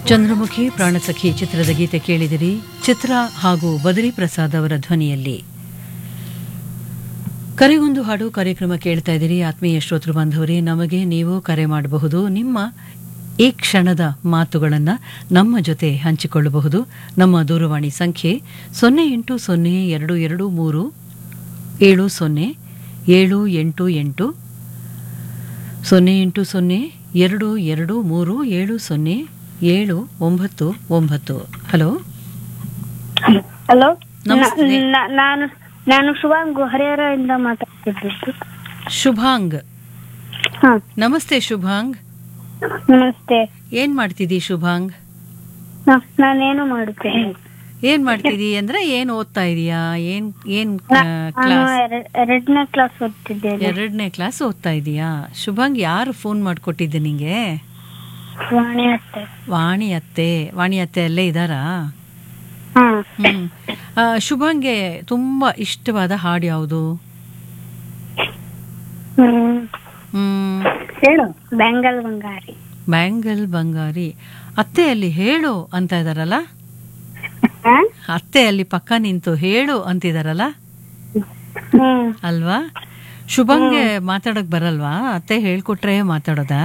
ಚಂದ್ರಮುಖಿ ಪ್ರಾಣಸಖಿ ಚಿತ್ರದ ಗೀತೆ ಕೇಳಿದಿರಿ ಚಿತ್ರ ಹಾಗೂ ಬದರಿ ಪ್ರಸಾದ್ ಅವರ ಧ್ವನಿಯಲ್ಲಿ ಕರೆಗೊಂದು ಹಾಡು ಕಾರ್ಯಕ್ರಮ ಕೇಳ್ತಾ ಇದ್ದೀರಿ ಆತ್ಮೀಯ ಶ್ರೋತೃ ಬಾಂಧವರೇ ನಮಗೆ ನೀವು ಕರೆ ಮಾಡಬಹುದು ನಿಮ್ಮ ಈ ಕ್ಷಣದ ಮಾತುಗಳನ್ನು ನಮ್ಮ ಜೊತೆ ಹಂಚಿಕೊಳ್ಳಬಹುದು ನಮ್ಮ ದೂರವಾಣಿ ಸಂಖ್ಯೆ ಸೊನ್ನೆ ಎಂಟು ಸೊನ್ನೆ ಎರಡು ಎರಡು ಮೂರು ಏಳು ಸೊನ್ನೆ ಏಳು ಎಂಟು ಎಂಟು ಸೊನ್ನೆ ಎಂಟು ಸೊನ್ನೆ ಎರಡು ಎರಡು ಮೂರು ಏಳು ಸೊನ್ನೆ ಏಳು ಒಂಬತ್ತು ಒಂಬತ್ತು ಹಲೋ ಹಲೋ ನಮಸ್ತೆ. ನಾನು ನಾನು ಶುಭಾಂಗು ಹರಿಹರದಿಂದ ಮಾತಾಡ್ತಿದ್ದು ಶುಭಾಂಗ್ ಹಾ ನಮಸ್ತೆ ಶುಭಾಂಗ್ ನಮಸ್ತೆ ಏನ್ ಮಾಡ್ತಿದಿ ಶುಭಾಂಗ್ ನಾ- ನಾನೇನು ಮಾಡುತ್ತೇನೆ ಏನ್ ಮಾಡ್ತಿದಿ ಅಂದ್ರೆ ಏನ್ ಓದ್ತಾ ಇದೀಯಾ ಏನ್ ಏನ್ ನಾನು ಕ್ಲಾಸ್ ಎರ- ಎರಡನೇ ಕ್ಲಾಸ್ ಓದ್ತಿದ್ದೇನೆ ಎರಡನೇ ಕ್ಲಾಸ್ ಓದ್ತಾ ಇದೀಯಾ ಶುಭಾಂಗ್ ಯಾರು ಫೋನ್ ಮಾಡ್ಕೊಟ್ಟಿದ್ದೆ ನಿಂಗೆ ವಾಣಿ ಅತ್ತೆ ವಾಣಿ ಅತ್ತೆ ವಾಣಿ ಅತ್ತೆ ಅಲ್ಲೇ ಇದಾರಾ ಹಾ ಹ್ಮ್ ಆ, ಶುಭಾಂಗ್ಗೆ ತುಂಬಾ ಇಷ್ಟವಾದ ಹಾಡು ಯಾವುದು ಹ್ಮ್ ಹ್ಮ್ ಹೇಳು ಬೆಂಗಲ್ ಬಂಗಾರಿ ಬ್ಯಾಂಗಲ್ ಬಂಗಾರಿ ಅತ್ತೆ ಅಲ್ಲಿ ಹೇಳು ಅಂತ ಇದಾರಲ್ಲ ಹಾ? ಅತ್ತೆ ಅಲ್ಲಿ ಪಕ್ಕ ನಿಂತು ಹೇಳು ಅಂತಿದಾರಲ್ಲ ಹ್ಮ್ ಅಲ್ವಾ ಶುಭಂಗೆ ಮಾತಾಡಕ್ ಬರಲ್ವಾ ಅತ್ತೆ ಹೇಳ್ಕೊಟ್ರೆ ಮಾತಾಡೋದಾ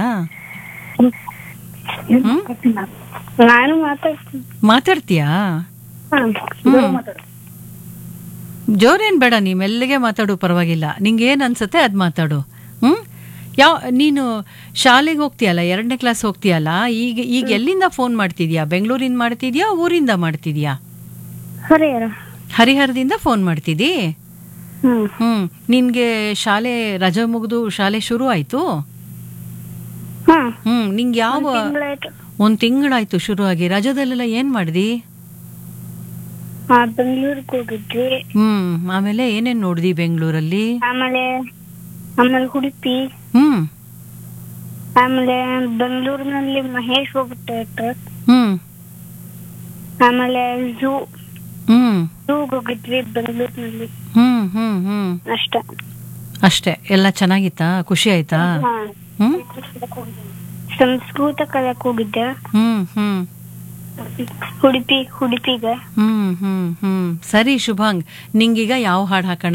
ಹ್ಮ್ ನಾನು ಮಾತಾಡ್ತೀನಿ ಮಾತಾಡ್ತೀಯಾ ಹಾ. ಹ್ಮ್. ಜೋರೇನ್ ಬೇಡ ನೀ ಮೆಲ್ಲಗೆ ಮಾತಾಡು ಪರವಾಗಿಲ್ಲ ನಿಂಗೆ ಏನ್ ಅನ್ಸುತ್ತೆ ಅದ್ ಮಾತಾಡು ಹ್ಮ್ ಯಾವ ನೀನು ಶಾಲೆಗೆ ಹೋಗ್ತೀಯಲ್ಲ ಎರಡನೇ ಕ್ಲಾಸ್ ಹೋಗ್ತೀಯಲ್ಲ ಈಗ ಈಗ ಎಲ್ಲಿಂದ ಫೋನ್ ಮಾಡ್ತಿದ್ಯಾ ಬೆಂಗಳೂರಿಂದ ಮಾಡ್ತಿದ್ಯಾ ಊರಿಂದ ಮಾಡ್ತಿದ್ಯಾ ಹರಿಹರ ಹರಿಹರದಿಂದ ಫೋನ್ ಮಾಡ್ತಿದ್ದಿ ಹ್ಮ್ ಹ್ಮ್ ನಿನ್ಗೆ ಶಾಲೆ ರಜೆ ಮುಗಿದು ಶಾಲೆ ಶುರು ಆಯ್ತು ಹಾ ಹ್ಮ್ ನಿಂಗೆ ಯಾವ ತಿಂಗಳಾಯ್ತು ಒಂದ್ ತಿಂಗಳಾಯ್ತು ಶುರು ಆಗಿ ರಜದಲ್ಲೆಲ್ಲ ಏನ್ ಮಾಡ್ದಿ ಹಾ ಬೆಂಗಳೂರಿಗೆ ಹೋಗಿದ್ವಿ ಹ್ಮ್ ಆಮೇಲೆ ಏನೇನ್ ನೋಡ್ದಿ ಬೆಂಗಳೂರಲ್ಲಿ ಆಮೇಲೆ ಆಮೇಲೆ ಉಡುಪಿ ಹ್ಮ್ ಆಮೇಲೆ ಬೆಂಗಳೂರಿನಲ್ಲಿ ಮಹೇಶ್ ಬಾಬು ಥಿಯೇಟರ್ ಹ್ಮ್ ಆಮೇಲೆ ಝೂ ಹ್ಮ್ ಝೂಗ್ ಹೋಗಿದ್ವಿ ಬೆಂಗಳೂರಿನಲ್ಲಿ ಹ್ಮ್ ಹ್ಮ್ ಹ್ಮ್ ಅಷ್ಟ ಅಷ್ಟೇ ಎಲ್ಲ ಚೆನ್ನಾಗಿತ್ತಾ ಖುಷಿ ಆಯ್ತಾ ಹಾ. ಹ್ಮ್ ಸಂಸ್ಕೃತ ಕಲಿಯಕ್ ಹೋಗಿದ್ದೆ ಹ್ಮ್ ಹ್ಮ್ ಉಡುಪಿ ಉಡುಪಿಗೆ ಹ್ಮ್ ಹ್ಮ್ ಹ್ಮ್ ಸರಿ ಶುಭಾಂಗ್ ನಿಂಗೀಗ ಯಾವ ಹಾಡು ಹಾಕೋಣ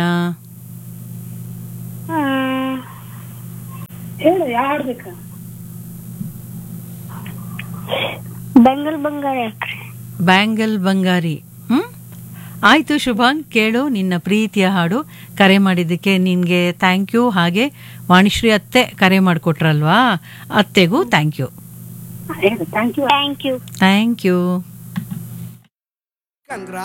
ಹೇಳು ಯಾಡ್ಬೇಕ ಬೆಂಗಲ್ ಬಂಗಾರ ಯಾಕ್ರಿ ಬ್ಯಾಂಗಲ್ ಬಂಗಾರಿ ಹ್ಮ್ ಆಯ್ತು ಶುಭಾಂಗ್ ಕೇಳು ನಿನ್ನ ಪ್ರೀತಿಯ ಹಾಡು ಕರೆ ಮಾಡಿದ್ದಕ್ಕೆ ನಿನ್ಗೆ ಥ್ಯಾಂಕ್ ಯು ಹಾಗೆ ವಾಣಿಶ್ರೀ ಅತ್ತೆ ಕರೆ ಮಾಡಿಕೊಟ್ರಲ್ವಾ ಅತ್ತೆಗೂ thank you thank you thank you Kangra